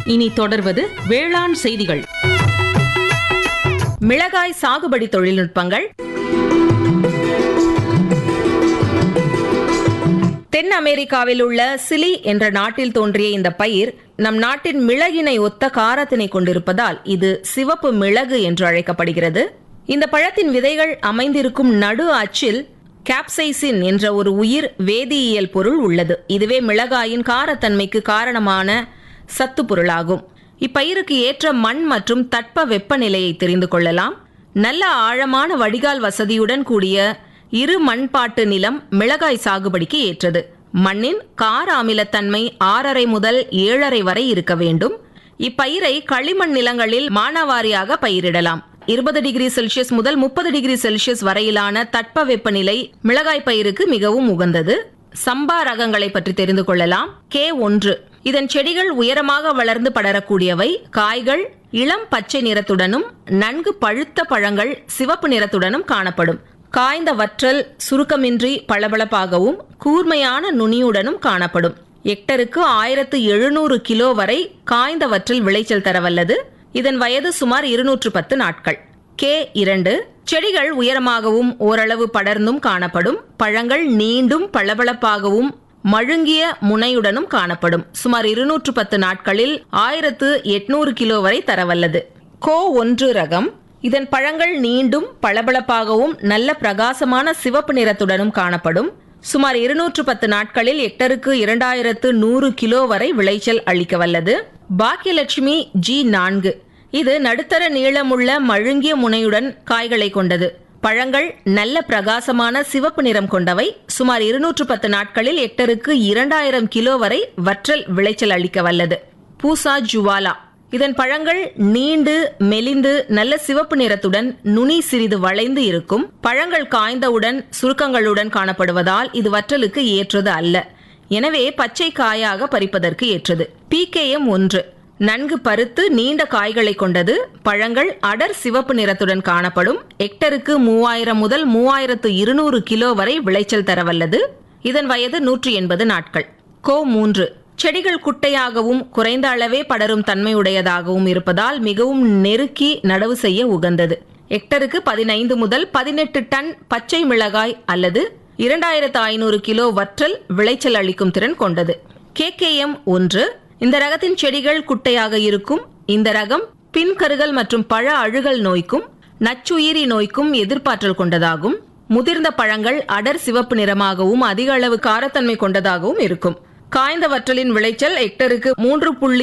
இனி தொடர்வது வேளாண் செய்திகள் மிளகாய் சாகுபடி தொழில்நுட்பங்கள் தென் அமெரிக்காவில் உள்ள சிலி என்ற நாட்டில் தோன்றிய இந்த பயிர் நம் நாட்டின் மிளகினை ஒத்த காரத்தினை கொண்டிருப்பதால் இது சிவப்பு மிளகு என்று அழைக்கப்படுகிறது இந்த பழத்தின் விதைகள் அமைந்திருக்கும் நடு அச்சில் கேப்சைசின் என்ற ஒரு உயிர் வேதியியல் பொருள் உள்ளது இதுவே மிளகாயின் காரத்தன்மைக்கு காரணமான சத்து பொருளாகும் இப்பயிருக்கு ஏற்ற மண் மற்றும் தட்ப வெப்பநிலையை தெரிந்து கொள்ளலாம் நல்ல ஆழமான வடிகால் வசதியுடன் கூடிய இரு மண்பாட்டு நிலம் மிளகாய் சாகுபடிக்கு ஏற்றது மண்ணின் கார அமிலத்தன்மை ஆறரை முதல் ஏழரை வரை இருக்க வேண்டும் இப்பயிரை களிமண் நிலங்களில் மானாவாரியாக பயிரிடலாம் இருபது டிகிரி செல்சியஸ் முதல் முப்பது டிகிரி செல்சியஸ் வரையிலான தட்ப வெப்பநிலை மிளகாய் பயிருக்கு மிகவும் உகந்தது சம்பா ரகங்களை பற்றி தெரிந்து கொள்ளலாம் கே ஒன்று இதன் செடிகள் உயரமாக வளர்ந்து படரக்கூடியவை காய்கள் இளம் பச்சை நிறத்துடனும் நன்கு பழுத்த பழங்கள் சிவப்பு நிறத்துடனும் காணப்படும் காய்ந்த வற்றல் சுருக்கமின்றி பளபளப்பாகவும் கூர்மையான நுனியுடனும் காணப்படும் ஹெக்டருக்கு ஆயிரத்து எழுநூறு கிலோ வரை காய்ந்த வற்றல் விளைச்சல் தரவல்லது இதன் வயது சுமார் இருநூற்று பத்து நாட்கள் கே இரண்டு செடிகள் உயரமாகவும் ஓரளவு படர்ந்தும் காணப்படும் பழங்கள் நீண்டும் பளபளப்பாகவும் மழுங்கிய முனையுடனும் காணப்படும் சுமார் இருநூற்று பத்து நாட்களில் ஆயிரத்து எட்நூறு கிலோ வரை தரவல்லது கோ ஒன்று ரகம் இதன் பழங்கள் நீண்டும் பளபளப்பாகவும் நல்ல பிரகாசமான சிவப்பு நிறத்துடனும் காணப்படும் சுமார் இருநூற்று பத்து நாட்களில் ஹெக்டருக்கு இரண்டாயிரத்து நூறு கிலோ வரை விளைச்சல் அளிக்க வல்லது பாக்கியலட்சுமி ஜி நான்கு இது நடுத்தர நீளமுள்ள மழுங்கிய முனையுடன் காய்களை கொண்டது பழங்கள் நல்ல பிரகாசமான சிவப்பு நிறம் கொண்டவை சுமார் இருநூற்று பத்து நாட்களில் ஹெக்டருக்கு இரண்டாயிரம் கிலோ வரை வற்றல் விளைச்சல் அளிக்க வல்லது பூசா ஜுவாலா இதன் பழங்கள் நீண்டு மெலிந்து நல்ல சிவப்பு நிறத்துடன் நுனி சிறிது வளைந்து இருக்கும் பழங்கள் காய்ந்தவுடன் சுருக்கங்களுடன் காணப்படுவதால் இது வற்றலுக்கு ஏற்றது அல்ல எனவே பச்சை காயாக பறிப்பதற்கு ஏற்றது பிகேஎம் ஒன்று நன்கு பருத்து நீண்ட காய்களை கொண்டது பழங்கள் அடர் சிவப்பு நிறத்துடன் காணப்படும் ஹெக்டருக்கு மூவாயிரம் முதல் மூவாயிரத்து இருநூறு கிலோ வரை விளைச்சல் தரவல்லது இதன் வயது நூற்றி எண்பது நாட்கள் கோ மூன்று செடிகள் குட்டையாகவும் குறைந்த அளவே படரும் தன்மையுடையதாகவும் இருப்பதால் மிகவும் நெருக்கி நடவு செய்ய உகந்தது ஹெக்டருக்கு பதினைந்து முதல் பதினெட்டு டன் பச்சை மிளகாய் அல்லது இரண்டாயிரத்து ஐநூறு கிலோ வற்றல் விளைச்சல் அளிக்கும் திறன் கொண்டது கேகேஎம் ஒன்று இந்த ரகத்தின் செடிகள் குட்டையாக இருக்கும் இந்த ரகம் பின்கருகல் மற்றும் பழ அழுகல் நோய்க்கும் நச்சுயிரி நோய்க்கும் எதிர்ப்பாற்றல் கொண்டதாகும் முதிர்ந்த பழங்கள் அடர் சிவப்பு நிறமாகவும் அதிக அளவு காரத்தன்மை கொண்டதாகவும் இருக்கும் காய்ந்த வற்றலின் விளைச்சல் ஹெக்டருக்கு மூன்று புள்ளி